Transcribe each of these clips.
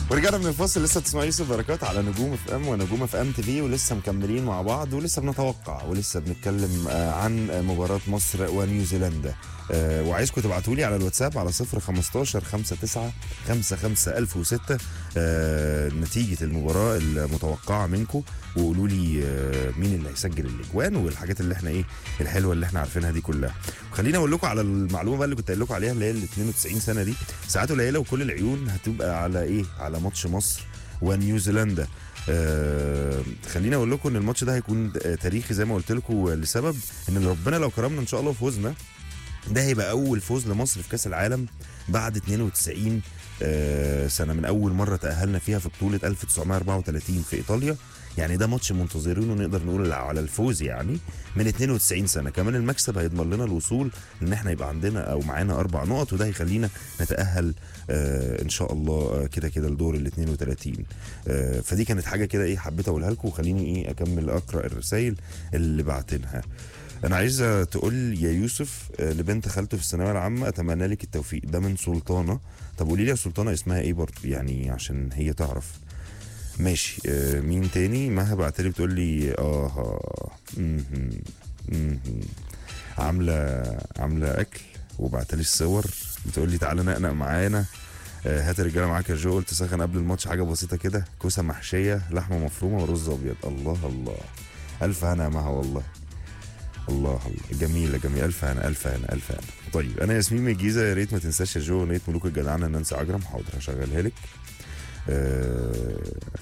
ورجعنا من الفاصل لسه بتسمع يوسف بركات على نجوم اف ام ونجوم اف ام تي في ولسه مكملين مع بعض ولسه بنتوقع ولسه بنتكلم آه، عن آه، مباراه مصر ونيوزيلندا آه، وعايزكم تبعتوا لي على الواتساب على 0 15 59 55 1006 آه، نتيجه المباراه المتوقعه منكم وقولوا لي آه، مين اللي هيسجل الاجوان والحاجات اللي احنا ايه الحلوه اللي احنا عارفينها دي كلها خليني اقول لكم على المعلومه بقى اللي كنت قايل لكم عليها اللي هي ال 92 سنه دي ساعات قليله وكل العيون هتبقى على ايه على ماتش مصر ونيوزيلندا آه خليني اقول لكم ان الماتش ده هيكون آه، تاريخي زي ما قلت لكم لسبب ان ربنا لو كرمنا ان شاء الله وفوزنا ده هيبقى اول فوز لمصر في كاس العالم بعد 92 آه، سنه من اول مره تاهلنا فيها في بطوله 1934 في ايطاليا يعني ده ماتش منتظرينه نقدر نقول على الفوز يعني من 92 سنه كمان المكسب هيضمن لنا الوصول ان احنا يبقى عندنا او معانا اربع نقط وده هيخلينا نتاهل آه ان شاء الله آه، كده كده لدور ال 32 آه فدي كانت حاجه كده ايه حبيت اقولها لكم وخليني ايه اكمل اقرا الرسائل اللي بعتنها انا عايزه تقول يا يوسف آه، لبنت خالته في الثانويه العامه اتمنى لك التوفيق ده من سلطانه طب قولي لي يا سلطانه اسمها ايه برضه يعني عشان هي تعرف ماشي آه، مين تاني مها بعتلي بتقول لي اه مهم، مهم. عامله عامله اكل وبعتلي الصور بتقول لي تعالى نقنق معانا آه، هات الرجاله معاك يا جو قلت سخن قبل الماتش حاجه بسيطه كده كوسه محشيه لحمه مفرومه ورز ابيض الله الله الف هنا يا مها والله الله الله جميلة جميلة ألف هنا ألف هنا ألف هنا طيب أنا ياسمين من الجيزة يا ريت ما تنساش يا جو أغنية ملوك الجدعنة نانسي عجرم حاضر هشغلها لك آه...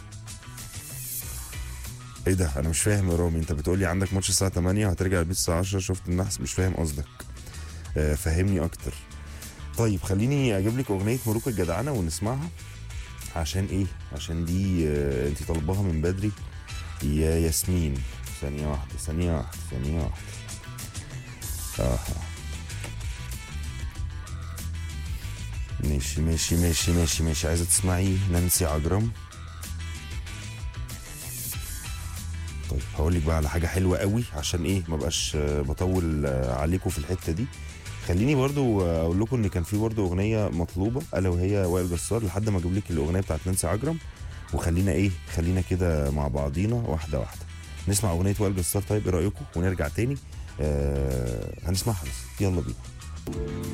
ايه ده انا مش فاهم يا رامي انت بتقول لي عندك ماتش الساعه 8 وهترجع البيت الساعه 10 شفت النحس مش فاهم قصدك آه فهمني اكتر طيب خليني اجيب لك اغنيه ملوك الجدعنه ونسمعها عشان ايه عشان دي آه انت طالباها من بدري يا ياسمين ثانيه واحده ثانيه واحده ثانيه واحده اه ماشي ماشي ماشي ماشي ماشي عايزه تسمعي نانسي عجرم طيب هقول لك بقى على حاجه حلوه قوي عشان ايه ما بقاش آه، بطول آه، عليكم في الحته دي خليني برضو آه، اقول لكم ان كان في برضو اغنيه مطلوبه الا وهي وائل جسار لحد ما اجيب لك الاغنيه بتاعت نانسي عجرم وخلينا ايه خلينا كده مع بعضينا واحده واحده نسمع اغنيه وائل جسار طيب ايه رايكم ونرجع تاني آه هنسمعها بس يلا بينا